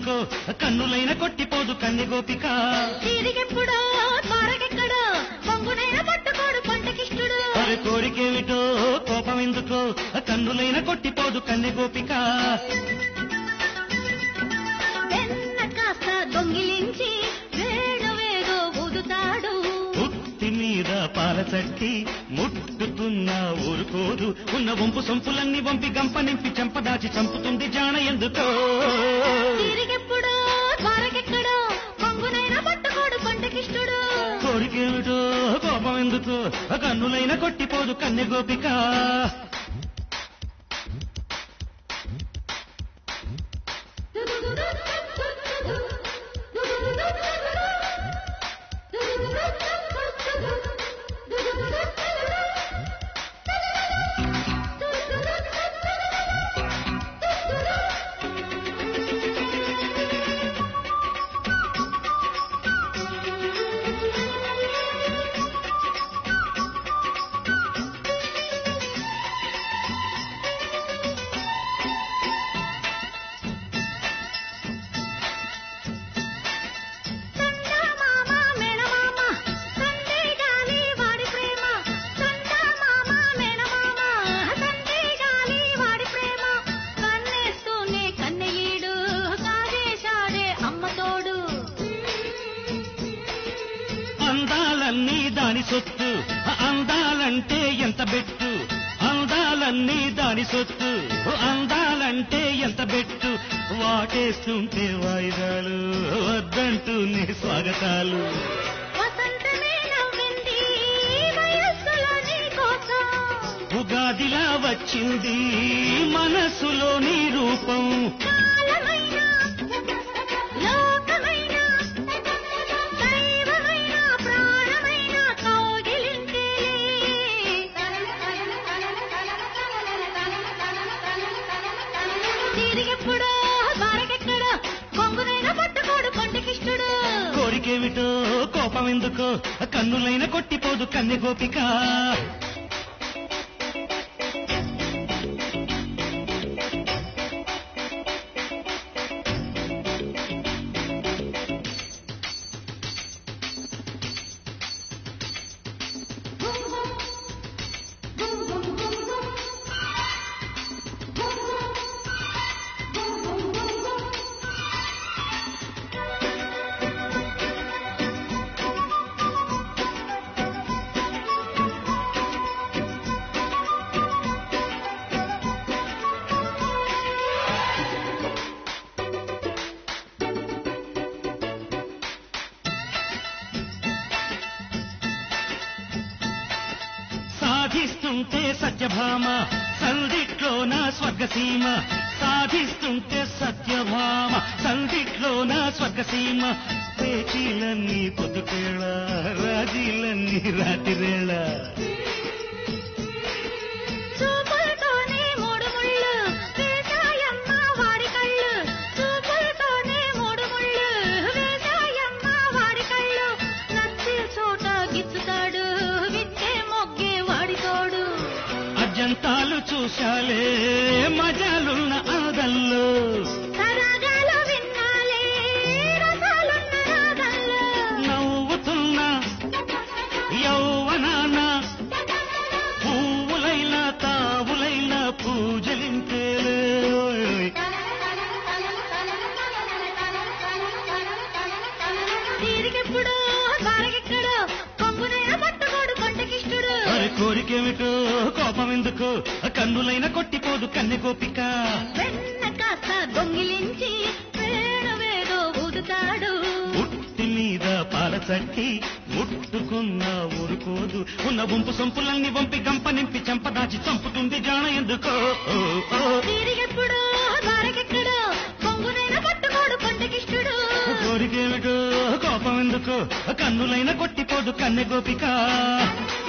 ఎందుకో కన్నులైన కొట్టిపోదు కన్నె గోపిక తిరిగెప్పుడో త్వరగెక్కడో పొంగునైన పట్టుకోడు పంటకిష్టుడు మరి కోరికేమిటో కోపం ఎందుకో కన్నులైన కొట్టిపోదు కన్నె గోపిక వెన్న కాస్త దొంగిలించి వేణువేదో ఊదుతాడు ఉత్తి మీద పాల చట్టి ముట్టుతున్నా ఊరుకోదు ఉన్న వంపు సొంపులన్నీ వంపి గంప నింపి చెంపదాచి చంపుతుంది జాన ఎందుకో తిరిగెప్పుడో త్వరగెక్కడో పొంగునైన పట్టుకోడు పంటకిష్టుడు కోరికేమిటో కోపం ఎందుకో కన్నులైన కొట్టిపోదు కన్నె గోపిక చందమామ మేనమామ సందే గాలి వాడి ప్రేమ చందమామ మేనమామ సందే గాలి వాడి ప్రేమ కన్నేస్తూనే కన్నెయీడు కాజేశాడే అమ్మ తోడు అందాలన్నీ దాని సొత్తు అందాలంటే ఎంత బెట్టు అందాలన్నీ దాని సొత్తు అందాలంటే ఎంత బెట్టు వాటేస్తుంటే వాయిదాలు వద్దంటూనే స్వాగతాలు వసంతమే నవ్వింది వయస్సులో నీ కోసం ఉగాదిలా వచ్చింది మనసులో నీ రూపం కాలమైనా లోకమైనా దైవమైనా ప్రాణమైనా కౌగిలింతేలే తిరిగెప్పుడో బారకెక్కడో కొంగునైనా పట్టుకోడు పంటకిష్టుడు కోరికేమిటో కోపం ఎందుకో కన్నులైన కొట్టిపోదు కన్నె గోపిక సాధిస్తుంటే సత్యభామ సందిట్లోన స్వర్గసీమ సాధిస్తుంటే సత్యభామ సందిట్లోన స్వర్గసీమ పేచీలన్నీ పొద్దుకేళ రాజీలన్నీ రాతిరేళ చూపులతోనే మూడు ముళ్ళు వేసాయమ్మ వాడి కళ్ళు చూపులతోనే మూడు ముళ్ళు వేసాయమ్మ వాడి కళ్ళు నచ్చే చోట గిచ్చుతాడు విచ్చే మొగ్గే వాడి తోడు అజంతాలు చూశాలే మజాలున్న ఆదల్లో సరాగాలు విన్నాలే రసాలున్న రాగల్లో నవ్వుతున్న యౌవనాన పువ్వులైన తావులైన పూజలింపేలే తిరిగెప్పుడో బారగెక్కడో కొంగునైనా పట్టుకోడు కొండకిష్టుడు మరి కోరికేమిటో కోపం ఎందుకు కన్నులైన కొట్టిపోదు కన్నె గోపిక వెన్న కాస్త దొంగిలించి వేణువేదో ఊదుతాడు ఉట్టి మీద పాల చట్టి ముట్టుకున్న ఊరుకోదు ఉన్న గుంపు సొంపులన్నీ వంపి గంప నింపి చెంపదాచి చంపుతుంది జాన ఎందుకో ఓ, ఓ. తిరిగెప్పుడో బారగెక్కడో కొంగునైనా పట్టుకోడు కొండకిష్టుడు కోరికేమిటో కోపం ఎందుకు కన్నులైన కొట్టిపోదు కన్నె గోపిక